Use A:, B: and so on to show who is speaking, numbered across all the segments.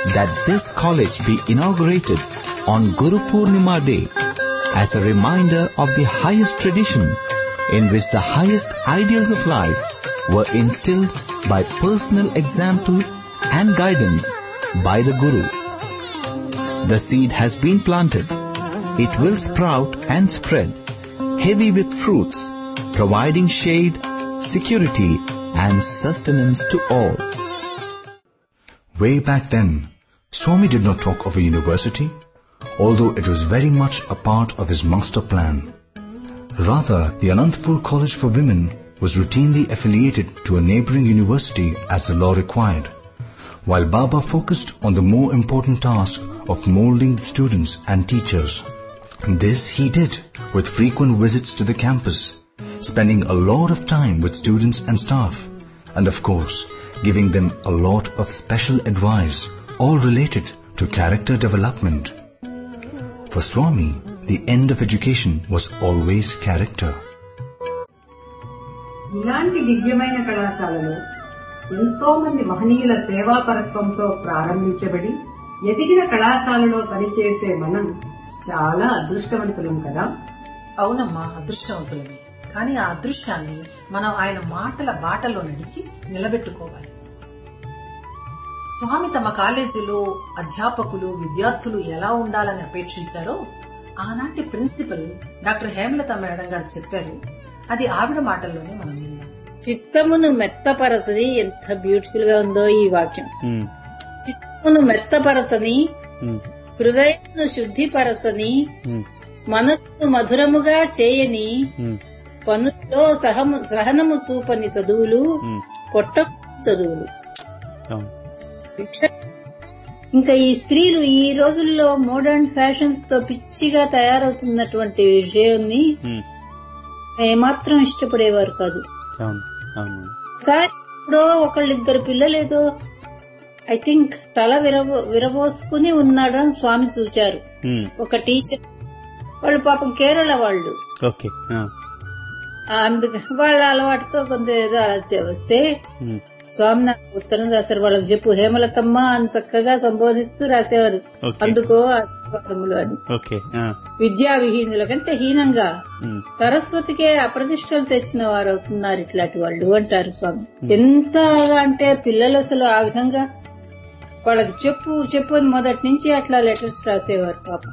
A: that this college be inaugurated on Guru Purnima Day as a reminder of the highest tradition in which the highest ideals of life were instilled by personal example and guidance by the Guru. The seed has been planted. It will sprout and spread, heavy with fruits, providing shade, security and sustenance to all.
B: Way back then, Swami did not talk of a university, although it was very much a part of his master plan. Rather, the Anantapur College for Women was routinely affiliated to a neighboring university as the law required, while Baba focused on the more important task of molding the students and teachers. This he did with frequent visits to the campus, spending a lot of time with students and staff, and of course, giving them a lot of special advice, all related to character development. For Swami, the end of education was always character.
C: ఇలాంటి దివ్యమైన కళాశాలలో ఎంతో మంది మహనీయుల సేవాపరత్వంతో ప్రారంభించబడి ఎదిగిన కళాశాలలో పనిచేసే మనం చాలా అదృష్టవంతులం కదా
D: అవునమ్మా అదృష్టవంతులమే కానీ ఆ అదృష్టాన్ని మనం ఆయన మాటల బాటలో నడిచి నిలబెట్టుకోవాలి స్వామి తమ కాలేజీలో అధ్యాపకులు విద్యార్థులు ఎలా ఉండాలని అపేక్షించారో ఆనాటి ప్రిన్సిపల్ డాక్టర్ హేమలత మేడం గారు చెప్పారు అది ఆవిడ మాటల్లోనే మనం విన్నాం
E: చిత్తమును మెత్తపరచని ఎంత బ్యూటిఫుల్ గా ఉందో ఈ వాక్యం చిత్తమును మెత్తపరచని హృదయమును శుద్ధిపరచని మనస్సును మధురముగా చేయని పనుల్లో సహము సహనము చూపని చదువులు పొట్ట చదువులు ఇంకా ఈ స్త్రీలు ఈ రోజుల్లో మోడర్న్ ఫ్యాషన్స్ తో పిచ్చిగా తయారవుతున్నటువంటి విషయాన్ని ఏమాత్రం ఇష్టపడేవారు కాదు సార్ ఇప్పుడు ఒకళ్ళిద్దరు పిల్లలేదో ఐ థింక్ తల విరబో విరబోసుకుని ఉన్నాడు అని స్వామి చూచారు ఒక టీచర్ వాళ్ళు పాపం కేరళ వాళ్ళు
F: ఓకే
E: అందుకు వాళ్ళ అలవాటుతో కొంత ఏదో అలా వస్తే స్వామి నాకు ఉత్తరం రాశారు వాళ్ళకి చెప్పు హేమలతమ్మ అని చక్కగా సంబోధిస్తూ రాసేవారు అందుకో ఆశీర్వాదములు అని
F: ఓకే
E: విద్యా విహీనుల కంటే హీనంగా సరస్వతికే అప్రతిష్టలు తెచ్చిన వారు అవుతున్నారు ఇట్లాంటి వాళ్ళు అంటారు స్వామి ఎంత అంటే పిల్లలు అసలు ఆ విధంగా వాళ్ళకి చెప్పు చెప్పు అని మొదటి నుంచి అట్లా లెటర్స్ రాసేవారు పాపం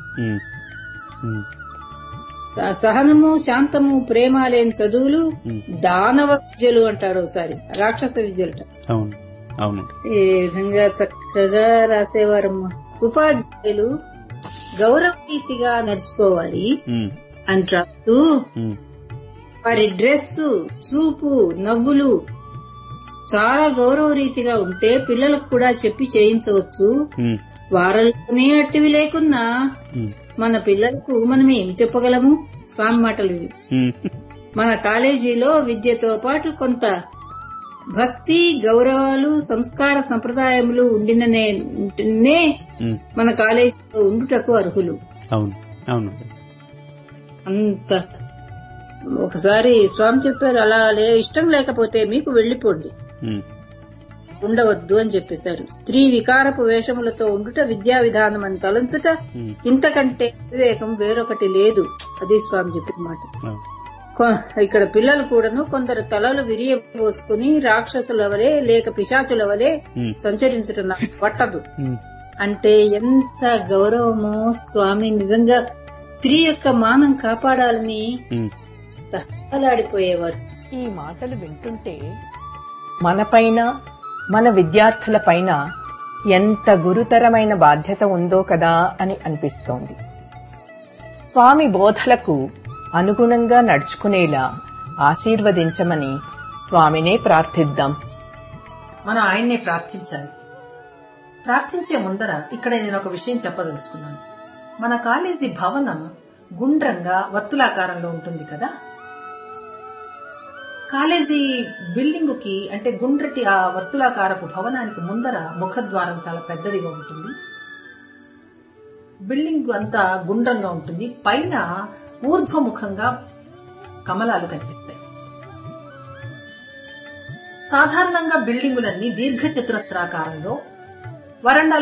E: సహనము శాంతము ప్రేమ లేని చదువులు దానవ విద్యలు అంటారు ఒకసారి రాక్షస విద్యలు
F: అవును అవునండి
E: ఈ విధంగా చక్కగా రాసేవారమ్మా ఉపాధ్యాయులు గౌరవరీతిగా నడుచుకోవాలి అని రాస్తూ వారి డ్రెస్సు చూపు నవ్వులు చాలా గౌరవ రీతిగా ఉంటే పిల్లలకు కూడా చెప్పి చేయించవచ్చు వారంలోనే అట్టివి లేకున్నా మన పిల్లలకు మనం ఏం చెప్పగలము స్వామి మాటలు ఇవి మన కాలేజీలో విద్యతో పాటు కొంత భక్తి గౌరవాలు సంస్కార సంప్రదాయములు ఉండిననే ఉంటేనే మన కాలేజీలో ఉండుటకు అర్హులు
F: అవును అవును
E: అంత ఒకసారి స్వామి చెప్పారు అలా లే ఇష్టం లేకపోతే మీకు వెళ్లిపోండి ఉండవద్దు అని చెప్పేశారు స్త్రీ వికారపు వేషములతో ఉండుట విద్యా విధానం అని తలంచుట ఇంతకంటే వివేకం వేరొకటి లేదు అది స్వామి చెప్పిన మాట ఇక్కడ పిల్లలు కూడాను కొందరు తలలు విరియబోసుకుని రాక్షసుల వలె లేక పిశాచుల వలె సంచరించడం నాకు పట్టదు అంటే ఎంత గౌరవమో స్వామి నిజంగా స్త్రీ యొక్క మానం కాపాడాలని తహలాడిపోయేవారు
G: ఈ మాటలు వింటుంటే మనపైన మన విద్యార్థుల పైన ఎంత గురుతరమైన బాధ్యత ఉందో కదా అని అనిపిస్తోంది స్వామి బోధలకు అనుగుణంగా నడుచుకునేలా ఆశీర్వదించమని స్వామినే ప్రార్థిద్దాం
D: మనం ఆయన్నే ప్రార్థించాలి ప్రార్థించే ముందర ఇక్కడ నేను ఒక విషయం చెప్పదలుచుకున్నాను మన కాలేజీ భవనం గుండ్రంగా వర్తులాకారంలో ఉంటుంది కదా కాలేజీ బిల్డింగ్ కి అంటే గుండ్రటి ఆ వర్తులాకారపు భవనానికి ముందర ముఖద్వారం చాలా పెద్దదిగా ఉంటుంది బిల్డింగ్ అంతా గుండ్రంగా ఉంటుంది పైన ఊర్ధ్వముఖంగా కమలాలు కనిపిస్తాయి సాధారణంగా బిల్డింగులన్నీ దీర్ఘ చతురస్రాకారంలో వరండాలు